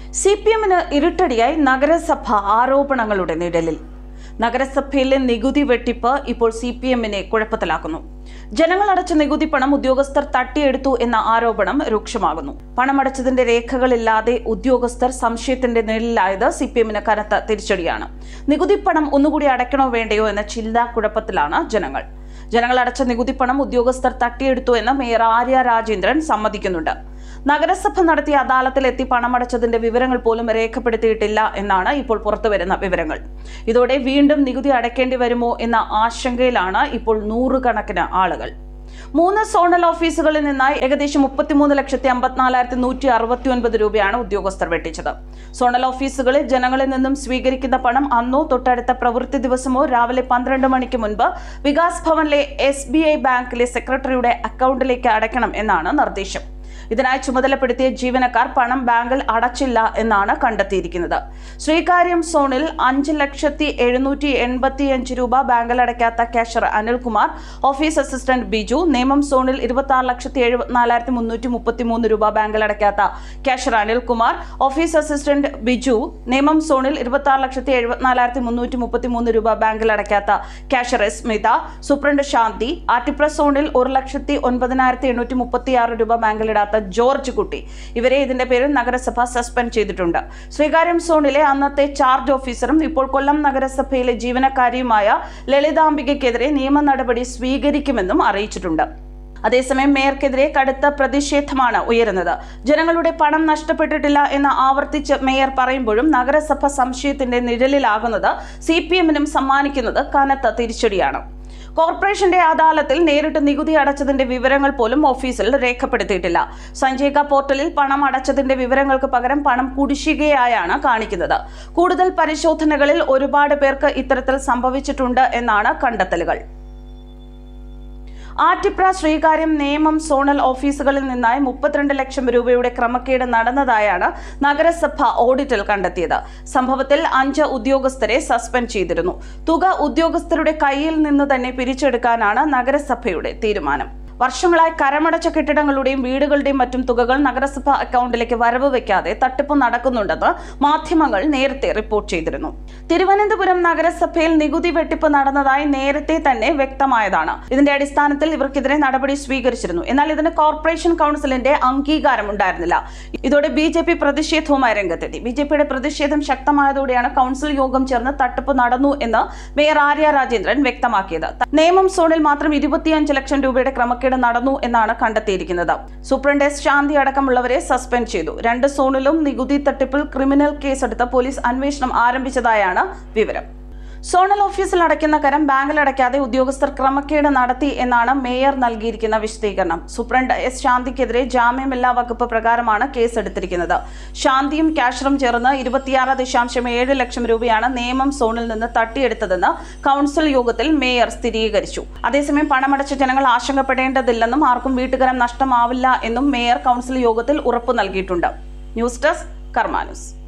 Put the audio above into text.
C P എമ്മിന് ഇരുട്ടടിയായി നഗരസഭ ആരോപണങ്ങളുടെ നിഴലിൽ നഗരസഭയിലെ നികുതി വെട്ടിപ്പ് ഇപ്പോൾ സി പി എമ്മിനെ കുഴപ്പത്തിലാക്കുന്നു ജനങ്ങൾ അടച്ച നികുതി പണം ഉദ്യോഗസ്ഥർ തട്ടിയെടുത്തു എന്ന ആരോപണം രൂക്ഷമാകുന്നു പണമടച്ചതിന്റെ രേഖകളില്ലാതെ ഉദ്യോഗസ്ഥർ സംശയത്തിന്റെ നിഴലിലായത് സി പി എമ്മിന് കനത്ത തിരിച്ചടിയാണ് നികുതി പണം ഒന്നുകൂടി അടയ്ക്കണോ വേണ്ടയോ എന്ന ചിന്താക്കുഴപ്പത്തിലാണ് ജനങ്ങൾ ജനങ്ങൾ അടച്ച നികുതി പണം ഉദ്യോഗസ്ഥർ തട്ടിയെടുത്തു എന്ന് മേയർ ആര്യ രാജേന്ദ്രൻ സമ്മതിക്കുന്നുണ്ട് നഗരസഭ നടത്തിയ അദാലത്തിലെത്തി പണമടച്ചതിന്റെ വിവരങ്ങൾ പോലും രേഖപ്പെടുത്തിയിട്ടില്ല എന്നാണ് ഇപ്പോൾ പുറത്തുവരുന്ന വിവരങ്ങൾ ഇതോടെ വീണ്ടും നികുതി അടയ്ക്കേണ്ടി വരുമോ എന്ന ആശങ്കയിലാണ് ഇപ്പോൾ നൂറുകണക്കിന് ആളുകൾ മൂന്ന് സോണൽ ഓഫീസുകളിൽ നിന്നായി ഏകദേശം മുപ്പത്തിമൂന്ന് ലക്ഷത്തി അമ്പത്തിനാലായിരത്തി നൂറ്റി അറുപത്തി ഒൻപത് രൂപയാണ് ഉദ്യോഗസ്ഥർ വെട്ടിച്ചത് സോണൽ ഓഫീസുകളിൽ ജനങ്ങളിൽ നിന്നും സ്വീകരിക്കുന്ന പണം അന്നോ തൊട്ടടുത്ത പ്രവൃത്തി ദിവസമോ രാവിലെ പന്ത്രണ്ട് മണിക്ക് മുൻപ് വികാസ് ഭവനിലെ എസ് ബി ഐ ബാങ്കിലെ സെക്രട്ടറിയുടെ അക്കൗണ്ടിലേക്ക് അടയ്ക്കണം എന്നാണ് നിർദ്ദേശം ഇതിനായി ചുമതലപ്പെടുത്തിയ ജീവനക്കാർ പണം ബാങ്കിൽ അടച്ചില്ല എന്നാണ് കണ്ടെത്തിയിരിക്കുന്നത് ശ്രീകാര്യം സോണിൽ അഞ്ച് ലക്ഷത്തി എഴുന്നൂറ്റി എൺപത്തി അഞ്ച് രൂപ ബാങ്കിൽ അടയ്ക്കാത്ത cashier Anilkumar office assistant Biju Nemom സോണിൽ ഇരുപത്തി ആറ് ലക്ഷത്തി എഴുപത്തിനാലായിരത്തി മുന്നൂറ്റി മുപ്പത്തി മൂന്ന് രൂപ ബാങ്കിൽ അടയ്ക്കാത്ത cashier Anilkumar office assistant Biju Nemom സോണിൽ ഇരുപത്തി ആറ് ലക്ഷത്തി എഴുപത്തിനാലായിരത്തി മുന്നൂറ്റി മുപ്പത്തി മൂന്ന് രൂപ ബാങ്കിൽ അടയ്ക്കാത്ത ക്യാഷർ സ്മിത സൂപ്രണ്ട് ശാന്തി ആറ്റിപ്ര സോണിൽ ഒരു ലക്ഷത്തി ഒൻപതിനായിരത്തി എണ്ണൂറ്റി മുപ്പത്തി ആറ് രൂപ ബാങ്കിലിടാത്ത ജോർജ് കുട്ടി ഇവരെ ഇതിന്റെ പേരിൽ നഗരസഭ സസ്പെൻഡ് ചെയ്തിട്ടുണ്ട് ശ്രീകാര്യം സോണിലെ അന്നത്തെ ചാർജ് ഓഫീസറും ഇപ്പോൾ കൊല്ലം നഗരസഭയിലെ ജീവനക്കാരിയുമായ ലളിതാംബികയ്ക്കെതിരെ നിയമ നടപടി സ്വീകരിക്കുമെന്നും അറിയിച്ചിട്ടുണ്ട് അതേസമയം മേയർക്കെതിരെ കടുത്ത പ്രതിഷേധമാണ് ഉയരുന്നത് ജനങ്ങളുടെ പണം നഷ്ടപ്പെട്ടിട്ടില്ല എന്ന് ആവർത്തിച്ച് മേയർ പറയുമ്പോഴും നഗരസഭ സംശയത്തിന്റെ നിഴലിലാകുന്നത് സി പി എമ്മിനും സമ്മാനിക്കുന്നത് കനത്ത തിരിച്ചടിയാണ് കോർപ്പറേഷന്റെ അദാലത്തിൽ നേരിട്ട് നികുതി അടച്ചതിന്റെ വിവരങ്ങൾ പോലും ഓഫീസിൽ രേഖപ്പെടുത്തിയിട്ടില്ല സഞ്ജയ്ക പോർട്ടലിൽ പണം അടച്ചതിന്റെ വിവരങ്ങൾക്ക് പകരം പണം കുടിശ്ശികയായാണ് കാണിക്കുന്നത് കൂടുതൽ പരിശോധനകളിൽ ഒരുപാട് പേർക്ക് ഇത്തരത്തിൽ സംഭവിച്ചിട്ടുണ്ട് എന്നാണ് കണ്ടെത്തലുകൾ ആറ്റിപ്ര ശ്രീകാര്യം നേമം സോണൽ ഓഫീസുകളിൽ നിന്നായി മുപ്പത്തിരണ്ട് ലക്ഷം രൂപയുടെ ക്രമക്കേട് നടന്നതായാണ് നഗരസഭ ഓഡിറ്റിൽ കണ്ടെത്തിയത് സംഭവത്തിൽ അഞ്ച് ഉദ്യോഗസ്ഥരെ സസ്പെൻഡ് ചെയ്തിരുന്നു തുക ഉദ്യോഗസ്ഥരുടെ കയ്യിൽ നിന്ന് തന്നെ പിരിച്ചെടുക്കാനാണ് നഗരസഭയുടെ തീരുമാനം വർഷങ്ങളായി കരമടച്ച കെട്ടിടങ്ങളുടെയും വീടുകളുടെയും മറ്റും തുകകൾ നഗരസഭ അക്കൗണ്ടിലേക്ക് വരവ് വെക്കാതെ തട്ടിപ്പ് നടക്കുന്നുണ്ടെന്ന് മാധ്യമങ്ങൾ നേരത്തെ റിപ്പോർട്ട് ചെയ്തിരുന്നു തിരുവനന്തപുരം നഗരസഭയിൽ നികുതി വെട്ടിപ്പ് നടന്നതായി നേരത്തെ തന്നെ വ്യക്തമായതാണ് ഇതിന്റെ അടിസ്ഥാനത്തിൽ ഇവർക്കെതിരെ നടപടി സ്വീകരിച്ചിരുന്നു എന്നാൽ ഇതിന് കോർപ്പറേഷൻ കൗൺസിലിന്റെ അംഗീകാരം ഉണ്ടായിരുന്നില്ല ഇതോടെ ബി ജെ പി പ്രതിഷേധവുമായി രംഗത്തെത്തി ബി ജെ പിയുടെ പ്രതിഷേധം ശക്തമായതോടെയാണ് കൗൺസിൽ യോഗം ചേർന്ന് തട്ടിപ്പ് നടന്നു എന്ന് മേയർ ആര്യ രാജേന്ദ്രൻ വ്യക്തമാക്കിയത് നേമം സോണിൽ മാത്രം ഇരുപത്തിയഞ്ച് ലക്ഷം രൂപയുടെ ക്രമക്കേട് നടന്നു എന്നാണ് കണ്ടെത്തിയിരിക്കുന്നത് സൂപ്രണ്ട് എസ് ശാന്തി അടക്കമുള്ളവരെ സസ്പെൻഡ് ചെയ്തു രണ്ട് സോണിലും നികുതി തട്ടിപ്പിൽ ക്രിമിനൽ കേസെടുത്ത് പോലീസ് അന്വേഷണം ആരംഭിച്ചതായാണ് വിവരം സോണൽ ഓഫീസിൽ അടയ്ക്കുന്ന കരം ബാങ്കിൽ അടയ്ക്കാതെ ഉദ്യോഗസ്ഥർ ക്രമക്കേട് നടത്തി എന്നാണ് മേയർ നൽകിയിരിക്കുന്ന വിശദീകരണം സൂപ്രണ്ട് എസ് ശാന്തിക്കെതിരെ ജാമ്യമില്ലാ വകുപ്പ് പ്രകാരമാണ് കേസെടുത്തിരിക്കുന്നത് ശാന്തിയും ക്യാഷറും ചേർന്ന് ഇരുപത്തിയാറ് ദശാംശം ഏഴ് ലക്ഷം രൂപയാണ് നിയമം സോണിൽ നിന്ന് തട്ടിയെടുത്തതെന്ന് കൗൺസിൽ യോഗത്തിൽ മേയർ സ്ഥിരീകരിച്ചു അതേസമയം പണമടച്ച ജനങ്ങൾ ആശങ്കപ്പെടേണ്ടതില്ലെന്നും ആർക്കും വീട്ടുകരം നഷ്ടമാവില്ല എന്നും മേയർ കൗൺസിൽ യോഗത്തിൽ ഉറപ്പു നൽകിയിട്ടുണ്ട് ന്യൂസ് ഡെസ്ക് കർമാനുസ്